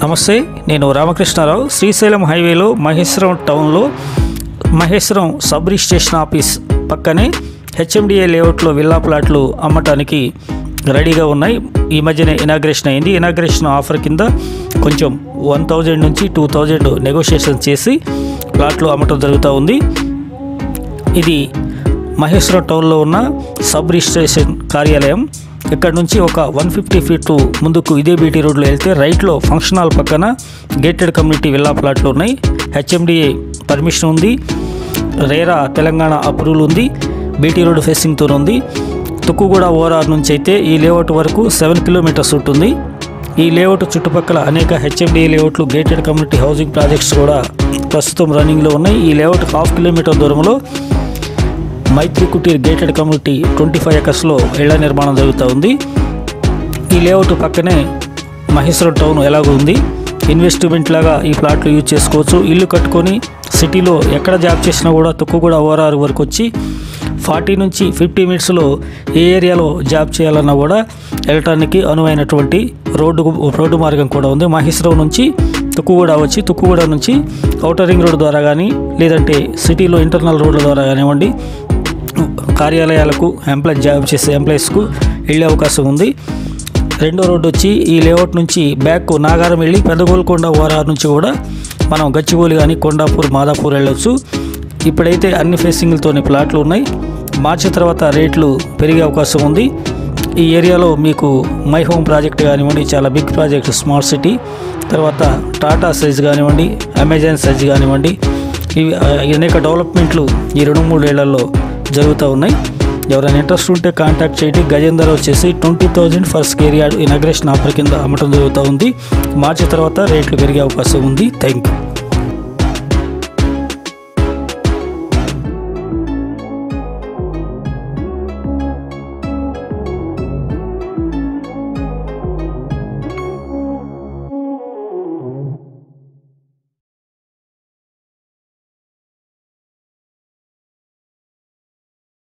నమస్తే నేను రామకృష్ణారావు శ్రీశైలం హైవేలో మహేశ్వరం టౌన్లో మహేశ్వరం సబ్ రిజిస్ట్రేషన్ ఆఫీస్ పక్కనే హెచ్ఎండిఏ లేఅవుట్లో విల్లా ప్లాట్లు అమ్మటానికి రెడీగా ఉన్నాయి ఈ మధ్యనే ఇనాగ్రేషన్ అయింది ఇనాగ్రేషన్ ఆఫర్ కింద కొంచెం వన్ థౌజండ్ నుంచి టూ థౌజండ్ నెగోషియేషన్ చేసి ప్లాట్లు అమ్మటం జరుగుతూ ఉంది ఇది మహేశ్వరం టౌన్లో ఉన్న సబ్ రిజిస్ట్రేషన్ కార్యాలయం ఇక్కడ నుంచి ఒక వన్ ఫిఫ్టీ ఫీట్ ముందుకు ఇదే బీటీ రోడ్లో వెళ్తే రైట్లో ఫంక్షన్ హాల్ పక్కన గేటెడ్ కమ్యూనిటీ విల్లా ప్లాట్లు ఉన్నాయి హెచ్ఎండిఏ పర్మిషన్ ఉంది రేరా తెలంగాణ అప్రూవల్ ఉంది బీటీ రోడ్ ఫేసింగ్తో ఉంది తుక్కుగూడ ఓఆర్ నుంచి అయితే ఈ లేఅవుట్ వరకు సెవెన్ కిలోమీటర్స్ ఉంటుంది ఈ లేఅవుట్ చుట్టుపక్కల అనేక హెచ్ఎండిఏ లేఅవుట్లు గేటెడ్ కమ్యూనిటీ హౌసింగ్ ప్రాజెక్ట్స్ కూడా ప్రస్తుతం రన్నింగ్లో ఉన్నాయి ఈ లేఅవుట్ హాఫ్ కిలోమీటర్ దూరంలో Maitri Kutir gated community twenty five ఎకర్స్లో ఇళ్ల నిర్మాణం జరుగుతూ ఉంది ఈ లేఅవుట్ పక్కనే మహేశ్వరం టౌన్ ఎలాగో ఉంది ఇన్వెస్ట్మెంట్ లాగా ఈ ప్లాట్లు యూజ్ చేసుకోవచ్చు ఇల్లు కట్టుకొని సిటీలో ఎక్కడ జాబ్ చేసినా కూడా తుక్కుగూడ ఓఆర్ఆర్ వరకు వచ్చి ఫార్టీ నుంచి ఫిఫ్టీ మినిట్స్లో ఏ ఏరియాలో జాబ్ చేయాలన్నా కూడా వెళ్ళటానికి అనువైనటువంటి రోడ్డు రోడ్డు మార్గం కూడా ఉంది మహేశ్వరం నుంచి తుక్కుగూడ వచ్చి తుక్కుగూడ నుంచి ఔటర్ రింగ్ రోడ్ ద్వారా కానీ లేదంటే సిటీలో ఇంటర్నల్ రోడ్ల ద్వారా కానివ్వండి కార్యాలయాలకు ఎంప్లాయ్ జాబ్ చేసే ఎంప్లాయీస్కు వెళ్ళే అవకాశం ఉంది రెండో రోడ్డు వచ్చి ఈ లేఅవుట్ నుంచి బ్యాక్ నాగారం వెళ్ళి పెద్దగోల్కొండ ఓఆర్ఆర్ నుంచి కూడా మనం గచ్చిబౌలి కానీ కొండాపూర్ మాదాపూర్ వెళ్ళొచ్చు ఇప్పుడైతే అన్ని ఫేసింగ్లతోనే ప్లాట్లు ఉన్నాయి మార్చి తర్వాత రేట్లు పెరిగే అవకాశం ఉంది ఈ ఏరియాలో మీకు మై హోమ్ ప్రాజెక్ట్ కానివ్వండి చాలా బిగ్ ప్రాజెక్ట్ స్మార్ట్ సిటీ తర్వాత టాటా సైజ్ కానివ్వండి అమెజాన్ సైజ్ కానివ్వండి ఇవి ఆ, అనేక డెవలప్మెంట్లు ఈ రెండు మూడు ఏళ్లలో జరుగుతూ ఉన్నాయి ఎవరైనా ఇంట్రెస్ట్ ఉంటే కాంటాక్ట్ చేయండి గజేందర్ వచ్చేసి twenty thousand for square yard inauguration offer కింద అమ్మటం జరుగుతూ ఉంది మార్చి తర్వాత రేట్లు పెరిగే అవకాశం ఉంది థ్యాంక్ యూ